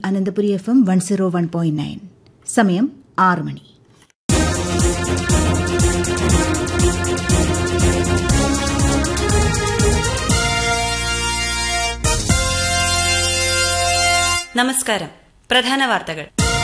Ananthapuri F M one zero one point nine സമയം ആറ് മണി നമസ്കാരം പ്രധാന വാർത്തകൾ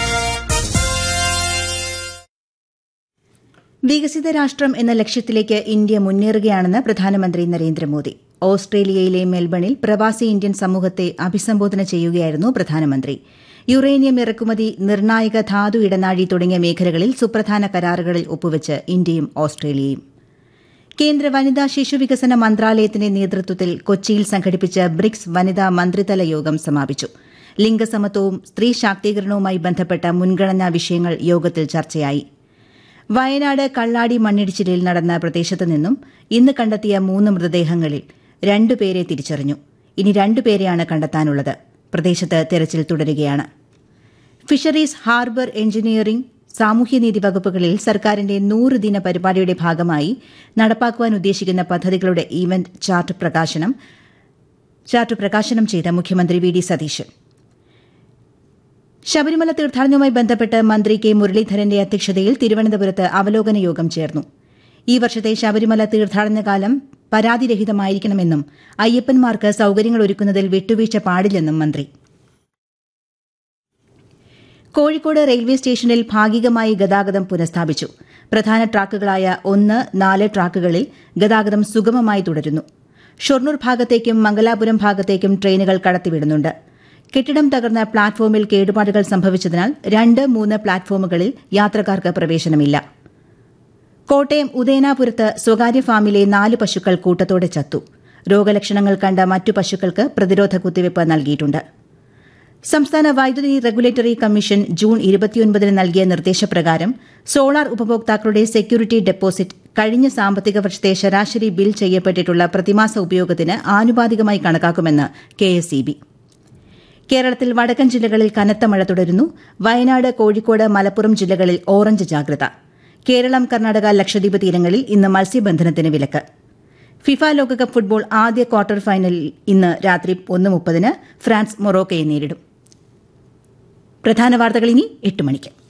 വികസിത രാഷ്ട്രം എന്ന ലക്ഷ്യത്തിലേക്ക് ഇന്ത്യ മുന്നേറുകയാണെന്ന് പ്രധാനമന്ത്രി നരേന്ദ്രമോദി ഓസ്ട്രേലിയയിലെ മെൽബണിൽ പ്രവാസി ഇന്ത്യൻ സമൂഹത്തെ അഭിസംബോധന ചെയ്യുകയായിരുന്നു പ്രധാനമന്ത്രി യുറേനിയം ഇറക്കുമതി നിർണായക ധാതു ഇടനാഴി തുടങ്ങിയ മേഖലകളിൽ സുപ്രധാന കരാറുകളിൽ ഒപ്പുവച്ച് ഇന്ത്യയും ഓസ്ട്രേലിയയും കേന്ദ്ര വനിതാ ശിശുവികസന മന്ത്രാലയത്തിന്റെ നേതൃത്വത്തിൽ കൊച്ചിയിൽ സംഘടിപ്പിച്ച ബ്രിക്സ് വനിതാ മന്ത്രിതല യോഗം സമാപിച്ചു ലിംഗസമത്വവും സ്ത്രീ ശാക്തീകരണവുമായി ബന്ധപ്പെട്ട മുൻഗണനാ വിഷയങ്ങൾ യോഗത്തിൽ ചർച്ചയായി വയനാട് കള്ളാടി മണ്ണിടിച്ചിലിൽ നടന്ന പ്രദേശത്ത് നിന്നും ഇന്ന് കണ്ടെത്തിയ മൂന്ന് മൃതദേഹങ്ങളിൽ രണ്ടുപേരെ തിരിച്ചറിഞ്ഞു ഇനി രണ്ടുപേരെയാണ് കണ്ടെത്താനുള്ളത് പ്രദേശത്ത് തെരച്ചിൽ തുടരുകയാണ് ഫിഷറീസ് ഹാർബർ എഞ്ചിനീയറിംഗ് സാമൂഹ്യനീതി വകുപ്പുകളിൽ സർക്കാരിന്റെ നൂറ് ദിന പരിപാടിയുടെ ഭാഗമായി നടപ്പാക്കുവാൻ ഉദ്ദേശിക്കുന്ന പദ്ധതികളുടെ ഈവന്റ് ചാർട്ട് പ്രകാശനം ചാർട്ട് പ്രകാശനം ചെയ്ത മുഖ്യമന്ത്രി വി ഡി സതീശൻ ശബരിമല തീർത്ഥാടനവുമായി ബന്ധപ്പെട്ട് മന്ത്രി കെ മുരളീധരന്റെ അധ്യക്ഷതയിൽ തിരുവനന്തപുരത്ത് അവലോകന യോഗം ചേർന്നു ഈ വർഷത്തെ ശബരിമല തീർത്ഥാടന കാലം പരാതിരഹിതമായിരിക്കണമെന്നും അയ്യപ്പന്മാർക്ക് സൌകര്യങ്ങൾ ഒരുക്കുന്നതിൽ വിട്ടുവീഴ്ച പാടില്ലെന്നും മന്ത്രി കോഴിക്കോട് റെയിൽവേ സ്റ്റേഷനിൽ ഭാഗികമായി ഗതാഗതം പുനഃസ്ഥാപിച്ചു പ്രധാന ട്രാക്കുകളായ ഒന്ന് നാല് ട്രാക്കുകളിൽ ഗതാഗതം സുഗമമായി തുടരുന്നു ഷൊർണൂർ ഭാഗത്തേക്കും മംഗലാപുരം ഭാഗത്തേക്കും ട്രെയിനുകൾ കടത്തിവിടുന്നുണ്ട് കെട്ടിടം തകർന്ന പ്ലാറ്റ്ഫോമിൽ കേടുപാടുകൾ സംഭവിച്ചതിനാൽ രണ്ട് മൂന്ന് പ്ലാറ്റ്ഫോമുകളിൽ യാത്രക്കാർക്ക് പ്രവേശനമില്ല കോട്ടയം ഉദയനാപുരത്ത് സ്വകാര്യ ഫാമിലെ നാല് പശുക്കൾ കൂട്ടത്തോടെ ചത്തു രോഗലക്ഷണങ്ങൾ കണ്ട മറ്റു പശുക്കൾക്ക് പ്രതിരോധ കുത്തിവയ്പ് നൽകിയിട്ടുണ്ട് സംസ്ഥാന വൈദ്യുതി റെഗുലേറ്ററി കമ്മീഷൻ ജൂൺ ഇരുപത്തിയൊൻപതിന് നൽകിയ നിർദ്ദേശപ്രകാരം സോളാർ ഉപഭോക്താക്കളുടെ സെക്യൂരിറ്റി ഡെപ്പോസിറ്റ് കഴിഞ്ഞ സാമ്പത്തിക വർഷത്തെ ശരാശരി ബിൽ ചെയ്യപ്പെട്ടിട്ടുള്ള പ്രതിമാസ ഉപയോഗത്തിന് ആനുപാതികമായി കണക്കാക്കുമെന്ന് കെഎസ്ഇബി കേരളത്തിൽ വടക്കൻ ജില്ലകളിൽ കനത്ത മഴ തുടരുന്നു വയനാട് കോഴിക്കോട് മലപ്പുറം ജില്ലകളിൽ ഓറഞ്ച് ജാഗ്രത കേരളം കർണാടക ലക്ഷദ്വീപ് തീരങ്ങളിൽ ഇന്ന് മത്സ്യബന്ധനത്തിന് വിലക്ക് ഫിഫ ലോകകപ്പ് ഫുട്ബോൾ ആദ്യ ക്വാർട്ടർ ഫൈനലിൽ ഇന്ന് രാത്രി ഒന്ന് മുപ്പതിന് ഫ്രാൻസ് മൊറോക്കയെ നേരിടും പ്രധാന വാർത്തകൾ ഇനി എട്ട് മണിക്ക്